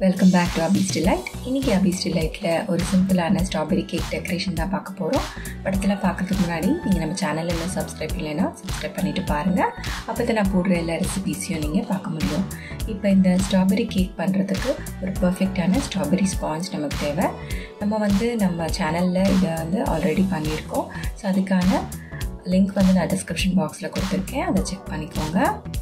welcome back to Abi's delight இன்றைக்கி அபீஸ் டிலைட்டில் ஒரு சிம்பிளான ஸ்ட்ராபெரி கேக் டெக்கரேஷன் தான் பார்க்க போகிறோம் படத்தில் பார்க்கறதுக்கு முன்னாடி நீங்கள் நம்ம சேனலில் இன்னும் சப்ஸ்கிரைப் இல்லைன்னா சப்ஸ்கிரைப் பண்ணிவிட்டு பாருங்கள் அப்போ தான் நான் போடுற எல்லா ரெசிபீஸையும் நீங்கள் பார்க்க முடியும் இப்போ இந்த ஸ்ட்ராபெரி கேக் பண்ணுறதுக்கு ஒரு பர்ஃபெக்டான ஸ்ட்ராபெரி ஸ்பாஞ்ச் நமக்கு தேவை நம்ம வந்து நம்ம சேனலில் இதை வந்து ஆல்ரெடி பண்ணியிருக்கோம் ஸோ அதுக்கான லிங்க் வந்து நான் டிஸ்கிரிப்ஷன் பாக்ஸில் கொடுத்துருக்கேன் அதை செக் பண்ணிக்கோங்க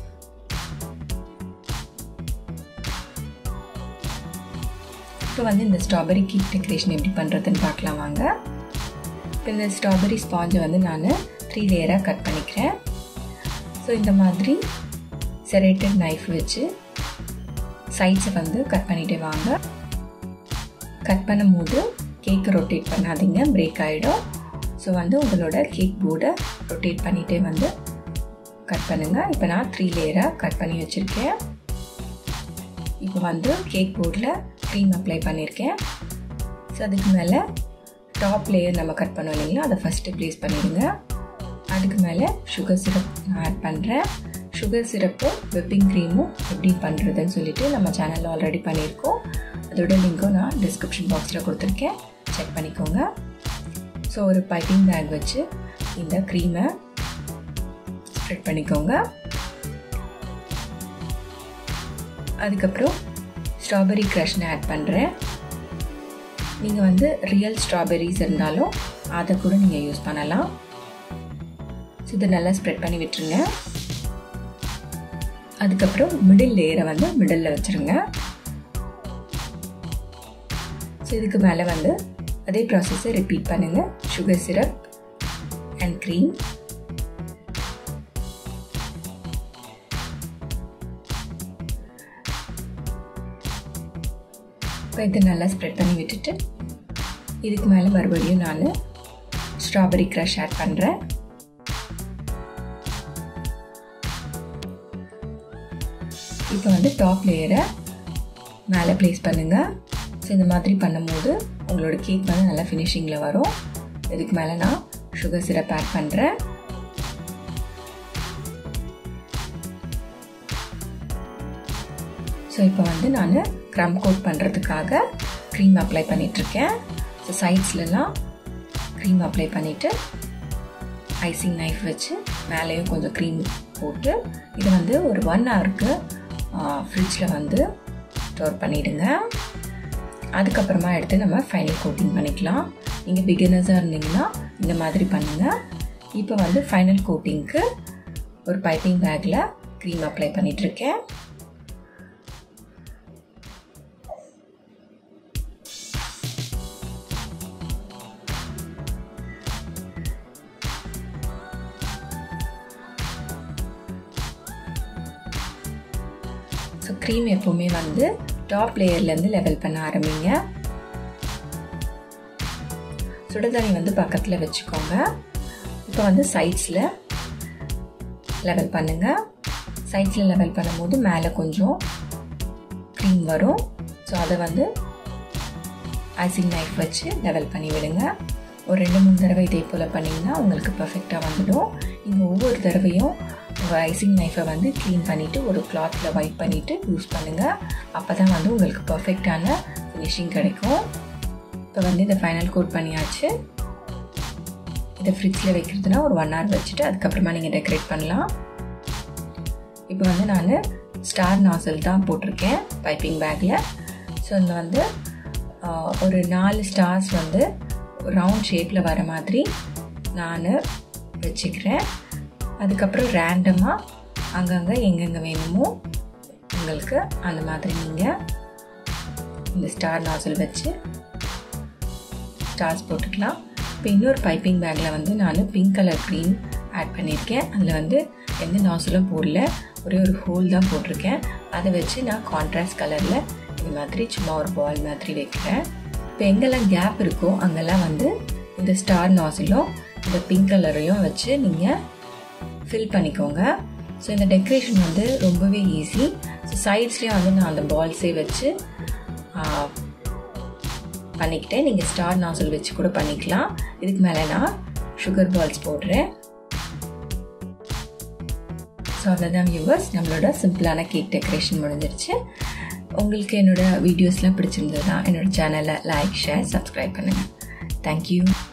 இப்போ வந்து இந்த ஸ்ட்ராபெரி கேக் டெக்கரேஷன் எப்படி பண்ணுறதுன்னு பார்க்கலாம் வாங்க இப்போ இந்த ஸ்ட்ராபெரி ஸ்பாஞ்சை வந்து நான் த்ரீ லேயராக கட் பண்ணிக்கிறேன் ஸோ இந்த மாதிரி செரேட்டட் நைஃப் வச்சு சைட்ஸை வந்து கட் பண்ணிகிட்டே வாங்க கட் பண்ணும்போது கேக்கை ரொட்டேட் பண்ணாதீங்க பிரேக் ஆகிடும் ஸோ வந்து உங்களோட கேக் போர்டை ரொட்டேட் பண்ணிகிட்டே வந்து கட் பண்ணுங்கள் இப்போ நான் த்ரீ லேயராக கட் பண்ணி வச்சுருக்கேன் இப்போ வந்து கேக் போர்டில் க்ரீம் அப்ளை பண்ணியிருக்கேன் ஸோ அதுக்கு மேலே டாப் லேயர் நம்ம கட் பண்ணோம் இல்லைங்களா அதை ஃபஸ்ட்டு ப்ளேஸ் பண்ணிடுங்க அதுக்கு மேலே சுகர் சிரப் நான் ஆட் பண்ணுறேன் சுகர் சிரப்பும் விப்பிங் க்ரீமும் எப்படி பண்ணுறதுன்னு சொல்லிட்டு நம்ம சேனலில் ஆல்ரெடி பண்ணியிருக்கோம் அதோட லிங்க்கும் நான் டிஸ்கிரிப்ஷன் பாக்ஸில் கொடுத்துருக்கேன் செக் பண்ணிக்கோங்க ஸோ ஒரு பைப்பிங் பேக் வச்சு இந்த க்ரீமை ஸ்ப்ரெட் பண்ணிக்கோங்க அதுக்கப்புறம் ஸ்ட்ராபெரி க்ரஷ்னு ஆட் பண்ணுறேன் நீங்கள் வந்து ரியல் ஸ்ட்ராபெரிஸ் இருந்தாலும் அதை கூட நீங்கள் யூஸ் பண்ணலாம் ஸோ இதை நல்லா ஸ்ப்ரெட் பண்ணி விட்டுருங்க அதுக்கப்புறம் மிடில் லேயரை வந்து மிடில் வச்சுருங்க ஸோ இதுக்கு மேலே வந்து அதே ப்ராசஸை ரிப்பீட் பண்ணுங்கள் சுகர் சிரப் அண்ட் க்ரீம் இப்போ இதை நல்லா ஸ்ப்ரெட் பண்ணி விட்டுட்டு இதுக்கு மேலே மறுபடியும் நான் ஸ்ட்ராபெரி க்ரஷ் ஆட் பண்ணுறேன் இப்போ வந்து டாப் லேயரை மேலே ப்ளேஸ் பண்ணுங்கள் ஸோ இந்த மாதிரி பண்ணும்போது உங்களோட கேக் வந்து நல்லா ஃபினிஷிங்கில் வரும் இதுக்கு மேலே நான் சுகர் சிரப் ஆட் பண்ணுறேன் ஸோ இப்போ வந்து நான் க்ரம் கோட் பண்ணுறதுக்காக க்ரீம் அப்ளை பண்ணிகிட்ருக்கேன் ஸோ சைட்ஸ்லலாம் க்ரீம் அப்ளை பண்ணிவிட்டு ஐசிங் நைஃப் வச்சு மேலேயும் கொஞ்சம் க்ரீம் போட்டு இது வந்து ஒரு ஒன் ஹவருக்கு ஃப்ரிட்ஜில் வந்து ஸ்டோர் பண்ணிவிடுங்க அதுக்கப்புறமா எடுத்து நம்ம ஃபைனல் கோட்டிங் பண்ணிக்கலாம் நீங்கள் பிகினர்ஸாக இருந்தீங்கன்னா இந்த மாதிரி பண்ணுங்கள் இப்போ வந்து ஃபைனல் கோட்டிங்க்கு ஒரு பைப்பிங் பேக்கில் க்ரீம் அப்ளை பண்ணிகிட்ருக்கேன் ஸோ க்ரீம் எப்போவுமே வந்து டாப் லேயர்லேருந்து லெவல் பண்ண ஆரம்பிங்க சுடுதண்ணி வந்து பக்கத்தில் வச்சுக்கோங்க இப்போ வந்து சைட்ஸில் லெவல் பண்ணுங்கள் சைட்ஸில் லெவல் பண்ணும்போது மேலே கொஞ்சம் க்ரீம் வரும் ஸோ அதை வந்து ஐசிங் நைஃப் வச்சு லெவல் பண்ணி விடுங்க ஒரு ரெண்டு மூணு தடவை இதே போல் பண்ணிங்கன்னா உங்களுக்கு பர்ஃபெக்டாக வந்துடும் இங்கே ஒவ்வொரு தடவையும் உங்கள் ஐசிங் நைஃபை வந்து க்ளீன் பண்ணிவிட்டு ஒரு கிளாத்தில் வைப் பண்ணிவிட்டு யூஸ் பண்ணுங்கள் அப்போ தான் வந்து உங்களுக்கு பர்ஃபெக்டான ஃபினிஷிங் கிடைக்கும் இப்போ வந்து இதை ஃபைனல் கோட் பண்ணியாச்சு இதை ஃப்ரிட்ஜில் வைக்கிறதுனா ஒரு ஒன் ஹவர் வச்சுட்டு அதுக்கப்புறமா நீங்கள் டெக்கரேட் பண்ணலாம் இப்போ வந்து நான் ஸ்டார் நாசல் தான் போட்டிருக்கேன் பைப்பிங் பேக்கில் ஸோ இந்த வந்து ஒரு நாலு ஸ்டார்ஸ் வந்து ரவுண்ட் ஷேப்பில் வர மாதிரி நான் வச்சுக்கிறேன் அதுக்கப்புறம் ரேண்டமாக அங்கங்கே எங்கெங்கே வேணுமோ உங்களுக்கு அந்த மாதிரி நீங்கள் இந்த ஸ்டார் நாசல் வச்சு ஸ்டார்ஸ் போட்டுக்கலாம் இப்போ இன்னொரு பைப்பிங் பேக்கில் வந்து நான் பிங்க் கலர் க்ரீம் ஆட் பண்ணியிருக்கேன் அதில் வந்து எந்த நாசலும் போடல ஒரே ஒரு ஹோல் தான் போட்டிருக்கேன் அதை வச்சு நான் கான்ட்ராஸ்ட் கலரில் இந்த மாதிரி சும்மா ஒரு பால் மாதிரி வைக்கிறேன் இப்போ எங்கெல்லாம் கேப் இருக்கோ அங்கெல்லாம் வந்து இந்த ஸ்டார் நாசிலும் இந்த பிங்க் கலரையும் வச்சு நீங்கள் ஃபில் பண்ணிக்கோங்க ஸோ இந்த டெக்கரேஷன் வந்து ரொம்பவே ஈஸி ஸோ சைட்ஸ்லேயும் வந்து நான் அந்த பால்ஸே வச்சு பண்ணிக்கிட்டேன் நீங்கள் ஸ்டார் நாசல் வச்சு கூட பண்ணிக்கலாம் இதுக்கு மேலே நான் சுகர் பால்ஸ் போடுறேன் ஸோ அவ்வளோதான் வியூவர்ஸ் நம்மளோட சிம்பிளான கேக் டெக்கரேஷன் முடிஞ்சிருச்சு உங்களுக்கு என்னோட வீடியோஸ்லாம் பிடிச்சிருந்ததுன்னா என்னோட சேனலை லைக் ஷேர் சப்ஸ்கிரைப் பண்ணுங்கள் தேங்க்யூ